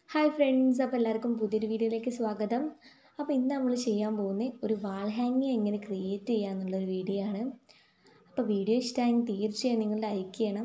hi friends അപ്പോൾ എല്ലാവർക്കും പുതിയൊരു വീഡിയോയിലേക്ക് സ്വാഗതം അപ്പോൾ ഇന്ന് നമ്മൾ ചെയ്യാൻ പോകുന്നത് ഒരു വാൾ ഹാങ്ങിങ് എങ്ങനെ ക്രിയേറ്റ് ചെയ്യുക എന്നുള്ളൊരു വീഡിയോ ആണ് അപ്പോൾ വീഡിയോ ഇഷ്ടമായെങ്കിൽ തീർച്ചയായും നിങ്ങൾ ലൈക്ക് ചെയ്യണം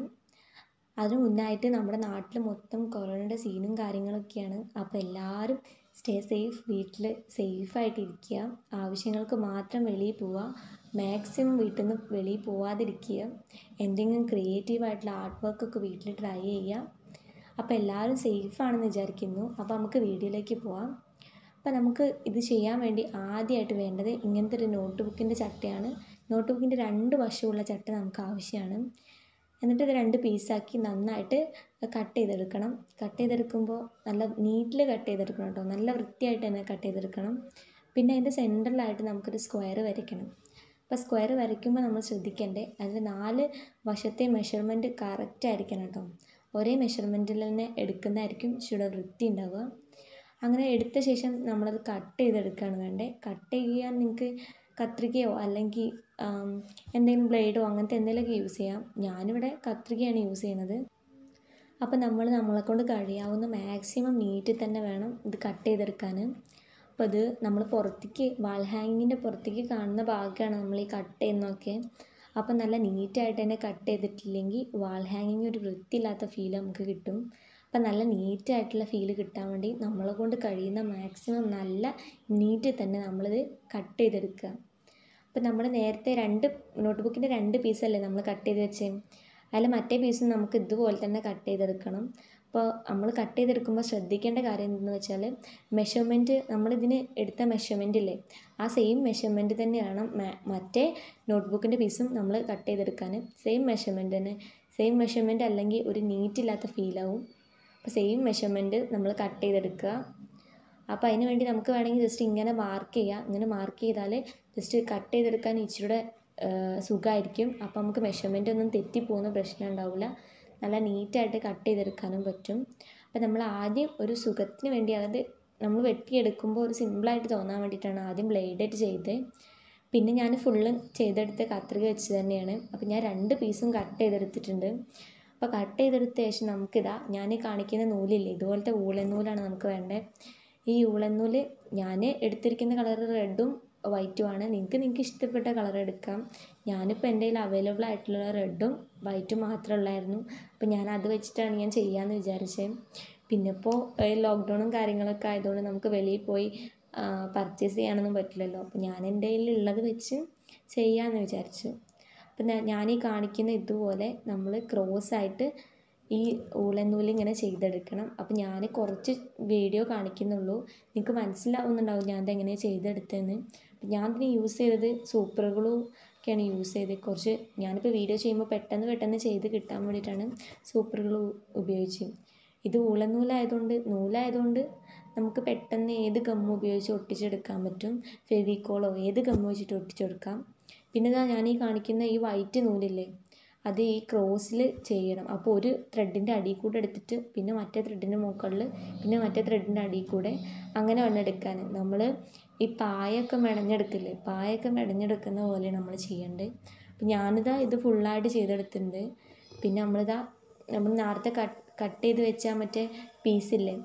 അതിന് മുന്നായിട്ട് നമ്മുടെ നാട്ടിൽ മൊത്തം കൊറോണയുടെ സീനും കാര്യങ്ങളൊക്കെയാണ് അപ്പോൾ എല്ലാവരും സ്റ്റേ സേഫ് വീട്ടിൽ സേഫായിട്ട് ഇരിക്കുക ആവശ്യങ്ങൾക്ക് മാത്രം വെളിയിൽ പോവുക മാക്സിമം വീട്ടിൽ നിന്ന് വെളിയിൽ പോവാതിരിക്കുക എന്തെങ്കിലും ക്രിയേറ്റീവായിട്ടുള്ള ആർട്ട് വർക്കൊക്കെ വീട്ടിൽ ട്രൈ ചെയ്യുക അപ്പോൾ എല്ലാവരും സേഫാണെന്ന് വിചാരിക്കുന്നു അപ്പോൾ നമുക്ക് വീഡിയോയിലേക്ക് പോവാം അപ്പോൾ നമുക്ക് ഇത് ചെയ്യാൻ വേണ്ടി ആദ്യമായിട്ട് വേണ്ടത് ഇങ്ങനത്തെ ഒരു നോട്ട് ബുക്കിൻ്റെ ചട്ടയാണ് നോട്ട് ബുക്കിൻ്റെ രണ്ട് വശമുള്ള ചട്ട നമുക്ക് ആവശ്യമാണ് എന്നിട്ട് ഇത് രണ്ട് പീസാക്കി നന്നായിട്ട് കട്ട് ചെയ്തെടുക്കണം കട്ട് ചെയ്തെടുക്കുമ്പോൾ നല്ല നീറ്റിൽ കട്ട് ചെയ്തെടുക്കണം കേട്ടോ നല്ല വൃത്തിയായിട്ട് തന്നെ കട്ട് ചെയ്തെടുക്കണം പിന്നെ അതിൻ്റെ സെൻറ്ററിലായിട്ട് നമുക്കൊരു സ്ക്വയർ വരയ്ക്കണം അപ്പോൾ സ്ക്വയർ വരയ്ക്കുമ്പോൾ നമ്മൾ ശ്രദ്ധിക്കേണ്ടേ അതിൽ നാല് വശത്തെ മെഷർമെൻറ്റ് കറക്റ്റ് ആയിരിക്കണം കേട്ടോ ഒരേ മെഷർമെൻറ്റിൽ തന്നെ എടുക്കുന്നതായിരിക്കും ഇച്ചിരി വൃത്തി ഉണ്ടാവുക അങ്ങനെ എടുത്ത ശേഷം നമ്മളത് കട്ട് ചെയ്തെടുക്കുകയാണ് വേണ്ടത് കട്ട് ചെയ്യാൻ നിങ്ങൾക്ക് കത്രികയോ അല്ലെങ്കിൽ എന്തെങ്കിലും ബ്ലേഡോ അങ്ങനത്തെ എന്തെങ്കിലുമൊക്കെ യൂസ് ചെയ്യാം ഞാനിവിടെ കത്രികയാണ് യൂസ് ചെയ്യണത് അപ്പോൾ നമ്മൾ നമ്മളെക്കൊണ്ട് കഴിയാവുന്ന മാക്സിമം നീറ്റിൽ തന്നെ വേണം ഇത് കട്ട് ചെയ്തെടുക്കാൻ അപ്പോൾ ഇത് നമ്മൾ പുറത്തേക്ക് വാൾ ഹാങ്ങിങ്ങിൻ്റെ പുറത്തേക്ക് കാണുന്ന ഭാഗമാണ് നമ്മൾ ഈ കട്ട് ചെയ്യുന്നതൊക്കെ അപ്പോൾ നല്ല നീറ്റായിട്ട് തന്നെ കട്ട് ചെയ്തിട്ടില്ലെങ്കിൽ വാൾ ഹാങ്ങിങ് ഒരു വൃത്തിയില്ലാത്ത ഫീൽ നമുക്ക് കിട്ടും അപ്പം നല്ല നീറ്റായിട്ടുള്ള ഫീല് കിട്ടാൻ വേണ്ടി നമ്മളെ കൊണ്ട് കഴിയുന്ന മാക്സിമം നല്ല നീറ്റിൽ തന്നെ നമ്മളിത് കട്ട് ചെയ്തെടുക്കുക അപ്പം നമ്മൾ നേരത്തെ രണ്ട് നോട്ട് ബുക്കിൻ്റെ രണ്ട് പീസല്ലേ നമ്മൾ കട്ട് ചെയ്ത് വെച്ചേ അതിൽ മറ്റേ പീസും നമുക്ക് ഇതുപോലെ തന്നെ കട്ട് ചെയ്തെടുക്കണം അപ്പോൾ നമ്മൾ കട്ട് ചെയ്തെടുക്കുമ്പോൾ ശ്രദ്ധിക്കേണ്ട കാര്യം എന്തെന്ന് വെച്ചാൽ മെഷർമെൻറ്റ് നമ്മളിതിന് എടുത്ത മെഷർമെൻ്റ് ഇല്ലേ ആ സെയിം മെഷർമെൻറ്റ് തന്നെ വേണം മറ്റേ നോട്ട് ബുക്കിൻ്റെ പീസും നമ്മൾ കട്ട് ചെയ്തെടുക്കാൻ സെയിം മെഷർമെൻറ്റ് തന്നെ സെയിം മെഷർമെൻറ്റ് അല്ലെങ്കിൽ ഒരു നീറ്റില്ലാത്ത ഫീലാവും അപ്പോൾ സെയിം മെഷർമെൻറ്റ് നമ്മൾ കട്ട് ചെയ്തെടുക്കുക അപ്പോൾ അതിന് വേണ്ടി നമുക്ക് വേണമെങ്കിൽ ജസ്റ്റ് ഇങ്ങനെ മാർക്ക് ചെയ്യുക ഇങ്ങനെ മാർക്ക് ചെയ്താൽ ജസ്റ്റ് കട്ട് ചെയ്തെടുക്കാൻ ഇച്ചിരി സുഖമായിരിക്കും അപ്പോൾ നമുക്ക് മെഷർമെൻ്റ് ഒന്നും തെറ്റിപ്പോകുന്ന പ്രശ്നം ഉണ്ടാവില്ല നല്ല നീറ്റായിട്ട് കട്ട് ചെയ്തെടുക്കാനും പറ്റും അപ്പോൾ നമ്മൾ ആദ്യം ഒരു സുഖത്തിന് വേണ്ടി അതായത് നമ്മൾ വെട്ടിയെടുക്കുമ്പോൾ ഒരു സിമ്പിളായിട്ട് തോന്നാൻ വേണ്ടിയിട്ടാണ് ആദ്യം ബ്ലേഡായിട്ട് ചെയ്തത് പിന്നെ ഞാൻ ഫുള്ള് ചെയ്തെടുത്ത കത്രിക വെച്ച് തന്നെയാണ് അപ്പോൾ ഞാൻ രണ്ട് പീസും കട്ട് ചെയ്തെടുത്തിട്ടുണ്ട് അപ്പോൾ കട്ട് ചെയ്തെടുത്ത ശേഷം നമുക്കിതാ ഞാൻ ഈ കാണിക്കുന്ന നൂലില്ലേ ഇതുപോലത്തെ ഊളൻ നൂലാണ് നമുക്ക് വേണ്ടത് ഈ ഊളൻ നൂല് ഞാൻ എടുത്തിരിക്കുന്ന കളർ റെഡും വൈറ്റും ആണ് നിങ്ങൾക്ക് നിങ്ങൾക്ക് ഇഷ്ടപ്പെട്ട കളർ എടുക്കാം ഞാനിപ്പോൾ എൻ്റെ കയ്യിൽ അവൈലബിൾ ആയിട്ടുള്ള റെഡും വൈറ്റും മാത്രമേ ഉള്ളായിരുന്നു അപ്പോൾ ഞാൻ അത് വെച്ചിട്ടാണ് ഞാൻ ചെയ്യാമെന്ന് വിചാരിച്ചത് പിന്നെ ഇപ്പോൾ ലോക്ക്ഡൗണും കാര്യങ്ങളൊക്കെ ആയതുകൊണ്ട് നമുക്ക് വെളിയിൽ പോയി പർച്ചേസ് ചെയ്യാനൊന്നും പറ്റില്ലല്ലോ അപ്പോൾ ഞാൻ എൻ്റെ കയ്യിൽ ഉള്ളത് വെച്ച് ചെയ്യാമെന്ന് വിചാരിച്ചു അപ്പം ഞാൻ ഈ കാണിക്കുന്ന ഇതുപോലെ നമ്മൾ ക്രോസ് ആയിട്ട് ഈ ഊളൻ നൂല് ഇങ്ങനെ ചെയ്തെടുക്കണം അപ്പം ഞാൻ കുറച്ച് വീഡിയോ കാണിക്കുന്നുള്ളൂ നിങ്ങൾക്ക് മനസ്സിലാവുന്നുണ്ടാവും ഞാൻ ഇതെങ്ങനെയാണ് ചെയ്തെടുത്തതെന്ന് അപ്പം ഞാൻ ഇതിന് യൂസ് ചെയ്തത് സൂപ്പർ ഗ്ലൂ ഒക്കെയാണ് യൂസ് ചെയ്തത് കുറച്ച് ഞാനിപ്പോൾ വീഡിയോ ചെയ്യുമ്പോൾ പെട്ടെന്ന് പെട്ടെന്ന് ചെയ്ത് കിട്ടാൻ വേണ്ടിയിട്ടാണ് സൂപ്പർ ഗ്ലൂ ഉപയോഗിച്ച് ഇത് ഊളൻ നൂലായതുകൊണ്ട് നൂലായതുകൊണ്ട് നമുക്ക് പെട്ടെന്ന് ഏത് ഗമ്മ് ഉപയോഗിച്ച് ഒട്ടിച്ചെടുക്കാൻ പറ്റും ഫെവിക്കോളോ ഏത് ഗമ്മ് വെച്ചിട്ട് ഒട്ടിച്ചെടുക്കാം പിന്നെ ഇതാ ഞാൻ ഈ കാണിക്കുന്ന ഈ വൈറ്റ് നൂലില്ലേ അത് ഈ ക്രോസിൽ ചെയ്യണം അപ്പോൾ ഒരു ത്രെഡിൻ്റെ അടിയിൽ കൂടെ എടുത്തിട്ട് പിന്നെ മറ്റേ ത്രെഡിൻ്റെ മുകളിൽ പിന്നെ മറ്റേ ത്രെഡിൻ്റെ അടിയിൽ കൂടെ അങ്ങനെ വേണം എടുക്കാൻ നമ്മൾ ഈ പായൊക്കെ മെടഞ്ഞെടുക്കില്ലേ പായൊക്കെ മെടഞ്ഞെടുക്കുന്ന പോലെയാണ് നമ്മൾ ചെയ്യേണ്ടത് അപ്പം ഞാനിതാ ഇത് ഫുള്ളായിട്ട് ചെയ്തെടുത്തിട്ടുണ്ട് പിന്നെ നമ്മളിതാ നമ്മൾ നേരത്തെ കട്ട് കട്ട് ചെയ്ത് വെച്ചാൽ മറ്റേ പീസില്ലേ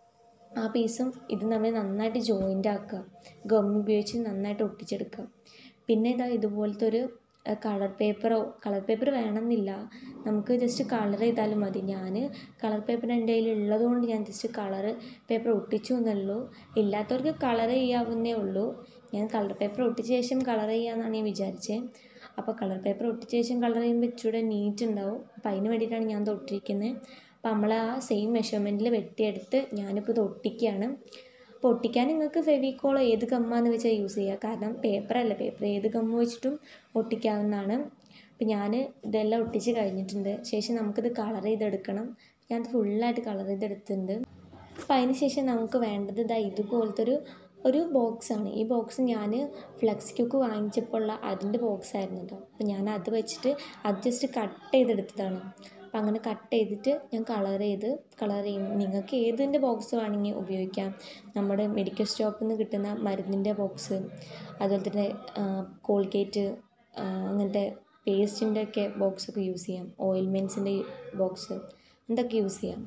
ആ പീസും ഇത് നമ്മൾ നന്നായിട്ട് ജോയിൻ്റ് ആക്കുക ഗം ഉപയോഗിച്ച് നന്നായിട്ട് ഒട്ടിച്ചെടുക്കുക പിന്നെ ഇതാ ഇതുപോലത്തെ ഒരു കളർ പേപ്പറോ കളർ പേപ്പർ വേണമെന്നില്ല നമുക്ക് ജസ്റ്റ് കളർ ചെയ്താലും മതി ഞാൻ കളർ പേപ്പർ എൻ്റെ കയ്യിൽ ഉള്ളതുകൊണ്ട് ഞാൻ ജസ്റ്റ് കളർ പേപ്പർ ഒട്ടിച്ചു എന്നുള്ളൂ ഇല്ലാത്തവർക്ക് കളർ ചെയ്യാവുന്നേ ഉള്ളൂ ഞാൻ കളർ പേപ്പർ ഒട്ടിച്ച ശേഷം കളർ ചെയ്യാമെന്നാണ് ഞാൻ വിചാരിച്ചത് അപ്പോൾ കളർ പേപ്പർ ഒട്ടിച്ച ശേഷം കളർ ചെയ്യുമ്പോൾ ഇച്ചിരി നീറ്റ് ഉണ്ടാവും അപ്പോൾ അതിന് വേണ്ടിയിട്ടാണ് ഞാൻ ഇത് ഒട്ടിക്കുന്നത് അപ്പോൾ നമ്മൾ ആ സെയിം മെഷർമെൻറ്റിൽ വെട്ടിയെടുത്ത് ഞാനിപ്പോൾ ഇത് ഒട്ടിക്കുകയാണ് അപ്പോൾ ഒട്ടിക്കാൻ നിങ്ങൾക്ക് ഫെവിക്കോളോ ഏത് ഗമ്മാന്ന് വെച്ചാൽ യൂസ് ചെയ്യുക കാരണം പേപ്പറല്ല പേപ്പർ ഏത് ഗമ്മ് വെച്ചിട്ടും ഒട്ടിക്കാവുന്നതാണ് അപ്പോൾ ഞാൻ ഇതെല്ലാം ഒട്ടിച്ച് കഴിഞ്ഞിട്ടുണ്ട് ശേഷം നമുക്കിത് കളർ ചെയ്തെടുക്കണം ഞാനത് ഫുള്ളായിട്ട് കളർ ചെയ്തെടുത്തിട്ടുണ്ട് അപ്പോൾ അതിന് ശേഷം നമുക്ക് വേണ്ടത് ഇതാ ഇതുപോലത്തെ ഒരു ഒരു ബോക്സാണ് ഈ ബോക്സ് ഞാൻ ഫ്ലെക്സ് ക്യൂക്ക് വാങ്ങിച്ചപ്പോൾ ഉള്ള അതിൻ്റെ ബോക്സ് ആയിരുന്നു കേട്ടോ അപ്പോൾ ഞാൻ അത് വെച്ചിട്ട് അത് ജസ്റ്റ് കട്ട് ചെയ്തെടുത്തതാണ് അപ്പം അങ്ങനെ കട്ട് ചെയ്തിട്ട് ഞാൻ കളർ ചെയ്ത് കളർ ചെയ്യും നിങ്ങൾക്ക് ഏതിൻ്റെ ബോക്സ് വേണമെങ്കിൽ ഉപയോഗിക്കാം നമ്മുടെ മെഡിക്കൽ സ്റ്റോപ്പിൽ നിന്ന് കിട്ടുന്ന മരുന്നിൻ്റെ ബോക്സ് അതുപോലെ തന്നെ കോൾഗേറ്റ് അങ്ങനത്തെ പേസ്റ്റിൻ്റെ ഒക്കെ ബോക്സൊക്കെ യൂസ് ചെയ്യാം ഓയിൽമെൻറ്റ്സിൻ്റെ ബോക്സ് എന്തൊക്കെ യൂസ് ചെയ്യാം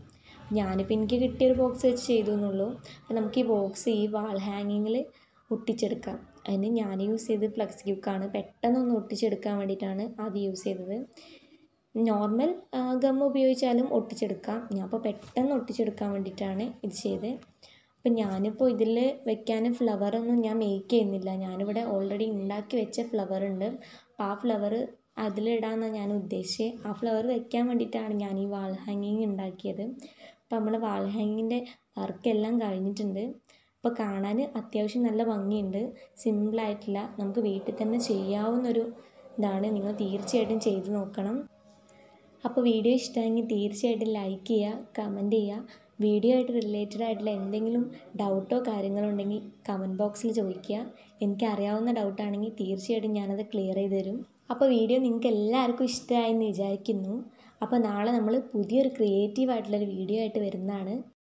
ഞാനിപ്പോൾ എനിക്ക് കിട്ടിയൊരു ബോക്സ് വെച്ച് ചെയ്തു എന്നുള്ളൂ അപ്പോൾ നമുക്ക് ഈ ബോക്സ് ഈ വാൾ ഹാങ്ങിങ്ങിൽ ഒട്ടിച്ചെടുക്കാം അതിന് ഞാൻ യൂസ് ചെയ്തത് ഫ്ലക്സ് ക്യൂക്കാണ് പെട്ടെന്നൊന്ന് ഒട്ടിച്ചെടുക്കാൻ വേണ്ടിയിട്ടാണ് ആദ്യം യൂസ് ചെയ്തത് നോർമൽ ഗം ഉപയോഗിച്ചാലും ഒട്ടിച്ചെടുക്കാം ഞാൻ അപ്പോൾ പെട്ടെന്ന് ഒട്ടിച്ചെടുക്കാൻ വേണ്ടിയിട്ടാണ് ഇത് ചെയ്തത് അപ്പം ഞാനിപ്പോൾ ഇതിൽ വെക്കാൻ ഫ്ലവറൊന്നും ഞാൻ മേക്ക് ചെയ്യുന്നില്ല ഞാനിവിടെ ഓൾറെഡി ഉണ്ടാക്കി വെച്ച ഫ്ലവർ ഉണ്ട് അപ്പോൾ ആ ഫ്ലവർ അതിലിടാമെന്നാണ് ഞാൻ ഉദ്ദേശിച്ചത് ആ ഫ്ലവർ വെക്കാൻ വേണ്ടിയിട്ടാണ് ഞാൻ ഈ വാൾ ഹാങ്ങിങ് ഉണ്ടാക്കിയത് അപ്പോൾ നമ്മൾ വാൾ ഹാങ്ങിങ്ങിൻ്റെ വർക്കെല്ലാം കഴിഞ്ഞിട്ടുണ്ട് അപ്പോൾ കാണാൻ അത്യാവശ്യം നല്ല ഭംഗിയുണ്ട് സിമ്പിളായിട്ടില്ല നമുക്ക് വീട്ടിൽ തന്നെ ചെയ്യാവുന്നൊരു ഇതാണ് നിങ്ങൾ തീർച്ചയായിട്ടും ചെയ്ത് നോക്കണം അപ്പോൾ വീഡിയോ ഇഷ്ടമെങ്കിൽ തീർച്ചയായിട്ടും ലൈക്ക് ചെയ്യുക കമൻറ്റ് ചെയ്യുക വീഡിയോ ആയിട്ട് റിലേറ്റഡ് ആയിട്ടുള്ള എന്തെങ്കിലും ഡൗട്ടോ കാര്യങ്ങളോ ഉണ്ടെങ്കിൽ കമൻറ്റ് ബോക്സിൽ ചോദിക്കുക എനിക്ക് അറിയാവുന്ന ഡൗട്ടാണെങ്കിൽ തീർച്ചയായിട്ടും ഞാനത് ക്ലിയർ ചെയ്ത് തരും അപ്പോൾ വീഡിയോ നിങ്ങൾക്ക് എല്ലാവർക്കും ഇഷ്ടമായെന്ന് വിചാരിക്കുന്നു അപ്പോൾ നാളെ നമ്മൾ പുതിയൊരു ക്രിയേറ്റീവ് ആയിട്ടുള്ളൊരു വീഡിയോ ആയിട്ട് വരുന്നതാണ്